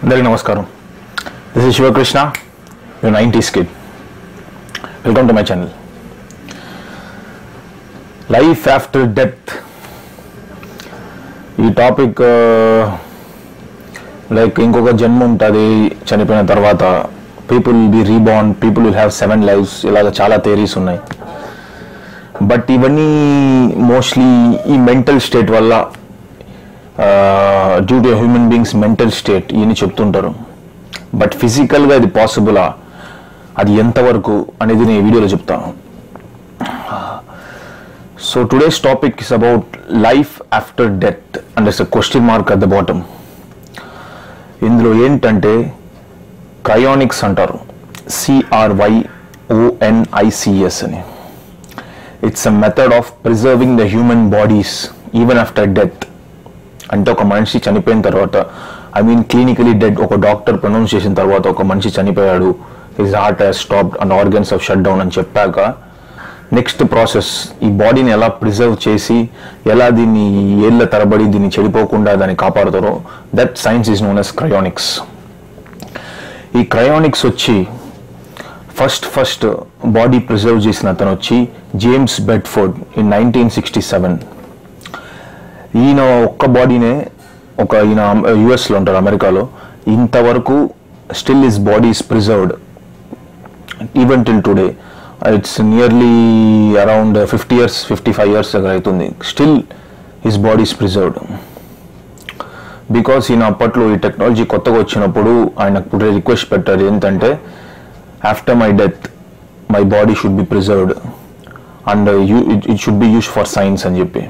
అందరికీ నమస్కారం this is Sivakrishna you nineties kid welcome to my channel life after death ఈ topic like ఇంకొక జన్మ ఉంటుంది చనిపోయిన తర్వాత people will be reborn people will have seven lives ఇలాగ చాలా థియరీస్ ఉన్నాయి బట్ ఇవన్నీ మోస్ట్లీ ఈ మెంటల్ స్టేట్ వల్ల due to human beings mental state ఇవన్నీ చెప్తుంటారు బట్ ఫిజికల్గా ఇది పాసిబులా అది ఎంతవరకు అనేది నేను ఈ వీడియోలో చెప్తాను so today's topic is about life after death and it's question mark at the bottom ఇందులో ఏంటంటే క్రయోనిక్స్ అంటారు సిఆర్వై ఓఎన్ఐసిఎస్ అని it's a method of preserving the human bodies even after death అంటే ఒక మనిషి చనిపోయిన తర్వాత ఐ మీన్ క్లినికలీ డెడ్ ఒక డాక్టర్ ప్రొనౌన్స్ చేసిన తర్వాత ఒక మనిషి చనిపోయాడు his heart has stopped and organs off shut down అని చెప్పాక నెక్స్ట్ ప్రాసెస్ ఈ బాడీని ఎలా ప్రిజర్వ్ చేసి ఎలా దీన్ని ఏళ్ళ తరబడి దీన్ని చెడిపోకుండా దాన్ని కాపాడుతారో that science is known as cryonics ఈ క్రయోనిక్స్ వచ్చి ఫస్ట్ ఫస్ట్ బాడీ ప్రిజర్వ్ చేసిన అతను వచ్చి James Bedford in nineteen sixty seven ఈయన ఒక్క బాడీనే ఒక ఈయన యుఎస్లో ఉంటారు అమెరికాలో ఇంతవరకు still is body is preserved even till today it's nearly around fifty years fifty five years దగ్గర అవుతుంది still his body is preserved because ఈయన అప్పట్లో ఈ టెక్నాలజీ కొత్తగా వచ్చినప్పుడు ఆయన ఇప్పుడు రిక్వెస్ట్ పెట్టారు ఏంటంటే after my death my body should be preserved and you it should be use for science అని చెప్పి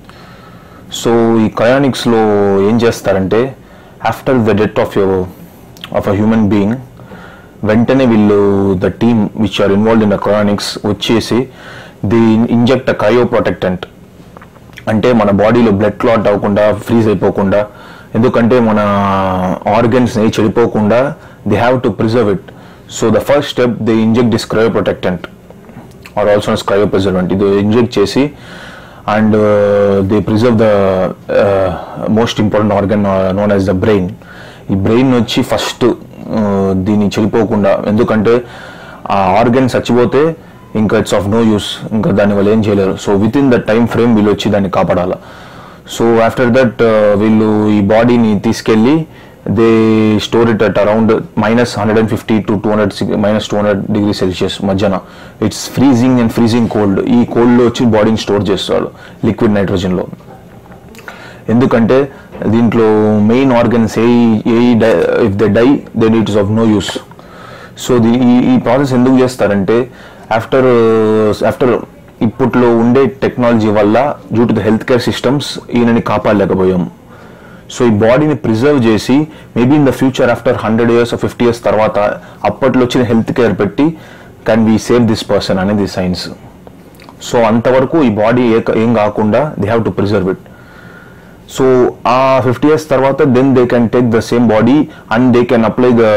సో ఈ క్రయానిక్స్లో ఏం చేస్తారంటే after the death of your of a human being వెంటనే వీళ్ళు the team which are involved in the cryonics వచ్చేసి the inject a cryo protectant అంటే మన బాడీలో బ్లడ్ క్లాట్ అవ్వకుండా ఫ్రీజ్ అయిపోకుండా ఎందుకంటే మన ఆర్గన్స్ ఏ చెడిపోకుండా they have to preserve it so the first step they inject this cryo protectant or also cryo preservant ఇది ఇంజెక్ట్ చేసి and they preserve the most important organ known as the brain ఈ brain వచ్చి first దీన్ని చెడిపోకుండా ఎందుకంటే ఆ organ చచ్చిపోతే ఇంకా ఇట్స్ ఆఫ్ నో యూస్ ఇంకా దాని వల్ల ఏం చేయలేరు so within the time frame వీళ్ళు వచ్చి దాన్ని కాపాడాలి సో ఆఫ్టర్ దట్ వీళ్ళు ఈ బాడీని తీసుకెళ్ళి they store it at around minus hundred and fifty to two hundred minus two hundred degree Celsius మధ్యన it's freezing and freezing cold ఈ కోల్డ్లో వచ్చి బాడీని స్టోర్ చేస్తారు లిక్విడ్ నైట్రోజన్లో ఎందుకంటే దీంట్లో మెయిన్ ఆర్గన్స్ ఏ ఏ if the die then it is of no use so దీ ఈ ఈ ప్రాసెస్ ఎందుకు చేస్తారంటే ఆఫ్టర్ ఆఫ్టర్ ఇప్పట్లో ఉండే టెక్నాలజీ వల్ల due to the health care systems ఈయనని కాపాడలేకపోయాం సో ఈ బాడీని ప్రిజర్వ్ చేసి maybe in the future after hundred years fifty years తర్వాత అప్పట్లో వచ్చిన హెల్త్ కేర్ పెట్టి can we save this person అనేది సైన్స్ సో అంతవరకు ఈ బాడీ ఏ ఏం కాకుండా they have to preserve it so ఆ ఫిఫ్టీ ఇయర్స్ తర్వాత then they can take the same body and they can apply the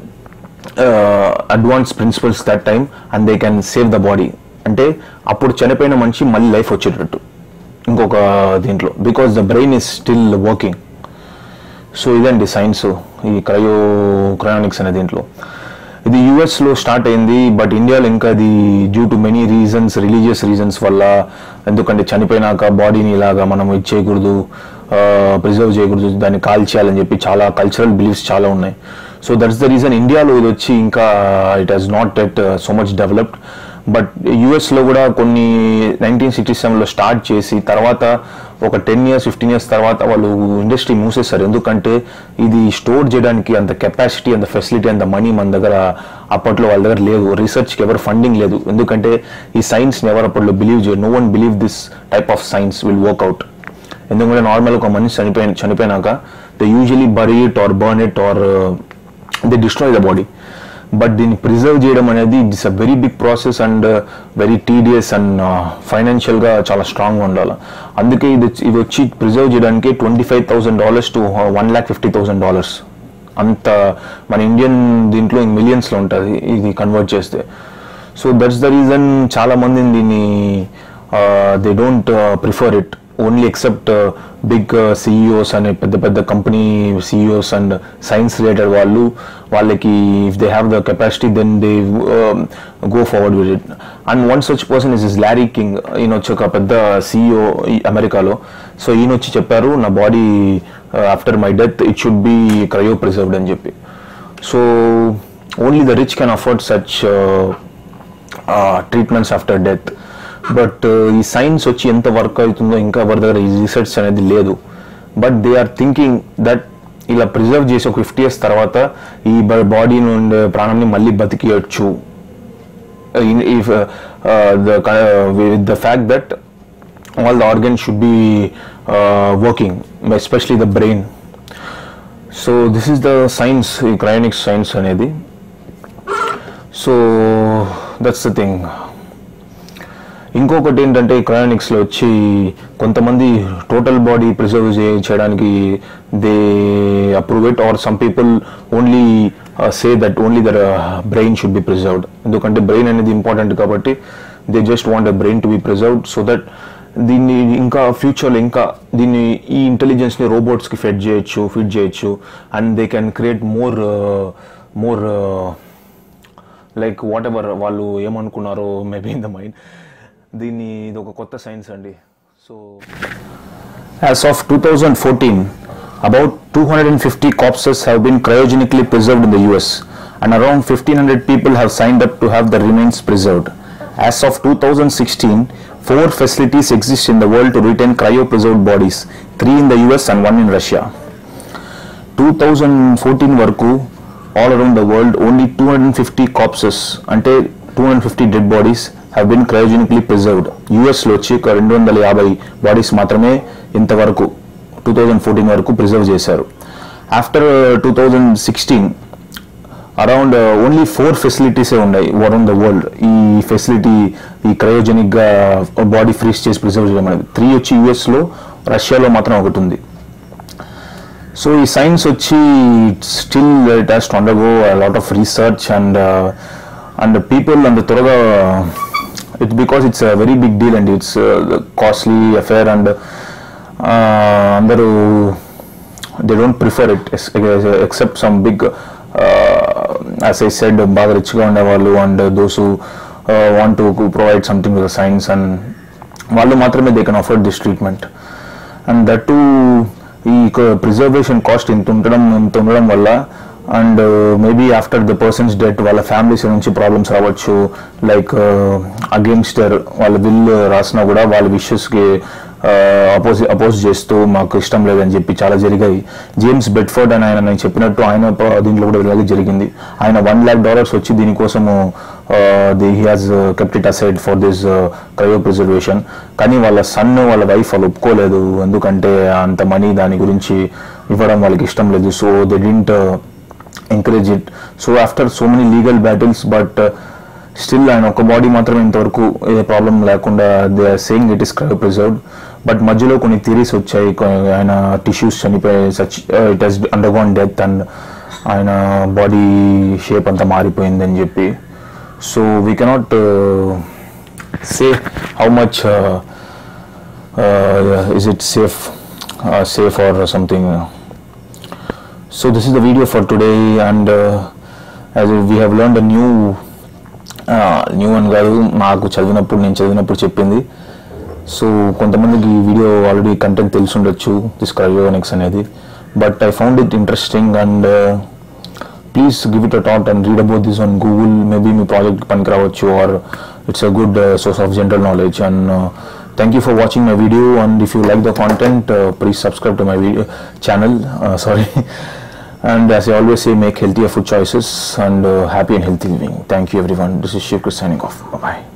advance principles that time and they can save the body అంటే అప్పుడు చనిపోయిన మనిషి మళ్ళీ లైఫ్ వచ్చేటట్టు ఇంకొక దీంట్లో because the brain is still working so ఇదండి సైన్స్ ఈ క్రయో క్రయోనిక్స్ అనే దీంట్లో ఇది యుఎస్లో స్టార్ట్ అయింది బట్ ఇండియాలో ఇంకా అది due to many reasons religious reasons వల్ల ఎందుకంటే చనిపోయినాక బాడీని ఇలాగా మనం ఇది చేయకూడదు ప్రిజర్వ్ చేయకూడదు దాన్ని కాల్చేయాలని చెప్పి చాలా కల్చరల్ బిలీఫ్స్ చాలా ఉన్నాయి సో దట్స్ ద రీజన్ ఇండియాలో ఇది వచ్చి ఇంకా it has not yet so much developed but యుఎస్లో కూడా కొన్ని నైన్టీన్ సిక్స్టీ సెవెన్లో స్టార్ట్ చేసి తర్వాత ఒక టెన్ ఇయర్స్ ఫిఫ్టీన్ ఇయర్స్ తర్వాత వాళ్ళు ఇండస్ట్రీ మూసేస్తారు ఎందుకంటే ఇది స్టోర్ చేయడానికి అంత కెపాసిటీ అంత ఫెసిలిటీ అంత మనీ మన దగ్గర అప్పట్లో వాళ్ళ దగ్గర లేదు రీసెర్చ్కి ఎవరు ఫండింగ్ లేదు ఎందుకంటే ఈ సైన్స్ని ఎవరు అప్పట్లో బిలీవ్ చేయరు no one believe this type of science will work out ఎందుకంటే నార్మల్ ఒక మనిషి చనిపోయిన చనిపోయినాక the usually bury it or burn it or they destroy the body but దీన్ని ప్రిజర్వ్ చేయడం అనేది it's a very big process and very tedious and ఫైనాన్షియల్గా చాలా స్ట్రాంగ్గా ఉండాలి అందుకే ఇది ఇది వచ్చి ప్రిజర్వ్ చేయడానికి twenty five thousand dollars to one lakh fifty thousand dollars అంత మన ఇండియన్ దీంట్లో మిలియన్స్లో ఉంటుంది ఇది కన్వర్ట్ చేస్తే సో దట్స్ ద రీజన్ చాలా మంది దీన్ని they don't prefer it only except big CEOs అనే పెద్ద పెద్ద company CEOs and science related వాళ్ళు వాళ్ళకి if they have the capacity then they go forward with it and one such person is is Larry King ఈయన వచ్చి ఒక పెద్ద CEO అమెరికాలో సో ఈయన వచ్చి చెప్పారు నా body after my death it should be cryo preserved అని చెప్పి so only the rich can afford such treatments after death but ఈ సైన్స్ వచ్చి ఎంత వర్క్ అవుతుందో ఇంకా ఎవరి దగ్గర ఈ రీసెర్చ్ అనేది లేదు but they are thinking that ఇలా ప్రిజర్వ్ చేసి ఒక ఫిఫ్టీ ఇయర్స్ తర్వాత ఈ బాడీ నుండి ప్రాణాన్ని మళ్ళీ బతికియచ్చు if with the fact that all the organ should be working especially the brain so this is the science ఈ క్రయోనిక్స్ సైన్స్ అనేది సో దట్స్ ద థింగ్ ఇంకొకటి ఏంటంటే ఈ క్రయోనిక్స్లో వచ్చి కొంతమంది టోటల్ బాడీ ప్రిజర్వ్ చేయడానికి they approve it or some people only say that only their brain should be preserved ఎందుకంటే బ్రెయిన్ అనేది ఇంపార్టెంట్ కాబట్టి they just want a brain to be preserved so that దీన్ని ఇంకా ఫ్యూచర్లో ఇంకా దీన్ని ఈ ఇంటెలిజెన్స్ని రోబోట్స్కి ఫిట్ చేయొచ్చు ఫిట్ చేయొచ్చు and they can create more more like whatever వాళ్ళు ఏమనుకున్నారో మేబీ ఇన్ ద మైండ్ దీన్ని ఇది ఒక కొత్త సైన్స్ అండి so as of two thousand fourteen about two hundred and fifty corpses have been cryogenically preserved in the US and around fifteen hundred people have signed up to have the remains preserved as of two thousand sixteen four facilities exist in the world to retain cryo preserved bodies three in the US and one in Russia two thousand fourteen వరకు all around the world only two hundred and fifty corpses అంటే two hundred fifty dead bodies have been cryogenically preserved యూఎస్లో వచ్చి ఒక రెండు వందల యాభై bodies మాత్రమే ఇంతవరకు టూ థౌజండ్ ఫోర్టీన్ వరకు ప్రిజర్వ్ చేశారు after two thousand sixteen around only four ఫెసిలిటీసే ఉన్నాయి అరౌండ్ ద వరల్డ్ ఈ ఫెసిలిటీ ఈ క్రయోజెనిక్గా బాడీ ఫ్రీజ్ చేసి ప్రిజర్వ్ చేయడం అనేది త్రీ వచ్చి యూఎస్లో రష్యాలో మాత్రం ఒకటి ఉంది సో ఈ సైన్స్ వచ్చి still it has to undergo lot of research and and people అంత త్వరగా it's because it's very big deal and it's costly affair and అందరూ they don't prefer it except some big as I said బాగా రిచ్గా ఉండేవాళ్ళు and those want to provide something with science and వాళ్ళు మాత్రమే they can afford this treatment and that to ఈ preservation cost ఇంత ఉండడం ఇంత ఉండడం వల్ల and maybe after the person's death వాళ్ళ ఫ్యామిలీస్ నుంచి ప్రాబ్లమ్స్ రావచ్చు లైక్ అగేన్స్టర్ వాళ్ళ బిల్ రాసినా కూడా వాళ్ళ విషెస్కి అపోజ్ అపోజ్ చేస్తూ మాకు ఇష్టం లేదని చెప్పి చాలా జరిగాయి జేమ్స్ బెడ్ఫర్డ్ అని ఆయన నేను చెప్పినట్టు ఆయన ప- దీంట్లో కూడా ఇలాగే జరిగింది ఆయన వన్ ల్యాక్ డాలర్స్ వచ్చి దీనికోసము the he has kept it aside for this cryo preservation కానీ వాళ్ళ సన్ వాళ్ళ వైఫ్ వాళ్ళు ఒప్పుకోలేదు ఎందుకంటే అంత మనీ దాని గురించి ఇవ్వడం వాళ్ళకి ఇష్టం లేదు so they didn't encourage it so after so many legal battles but still ఆయన ఒక బాడీ మాత్రమే ఇంతవరకు ఏ ప్రాబ్లం లేకుండా they are saying it is cryo preserved but మధ్యలో కొన్ని థిరీస్ వచ్చాయి కొ- ఆయన టిష్యూస్ చనిపోయి such it has undergone death and ఆయన బాడీ షేప్ అంతా మారిపోయిందని చెప్పి so we cannot say how much is it safe safe or something So this is the video for today, and uh, as we have learned a new new అని కాదు నాకు చదివినప్పుడు నేను చదివినప్పుడు చెప్పింది సో కొంతమందికి ఈ వీడియో ఆల్రెడీ కంటెంట్ తెలిసి ఉండొచ్చు దిస్ క్రయోనిక్స్ అనేది but I found it interesting and please give it a thought and read about this on Google maybe మీ ప్రాజెక్ట్ పనికి రావచ్చు or it's a good source of general knowledge and thank you for watching my video and if you like the content please subscribe to my video channel sorry and as I always say, make healthier food choices and uh, happy and healthy living. Thank you, everyone. This is Shiv Chris signing off. Bye bye.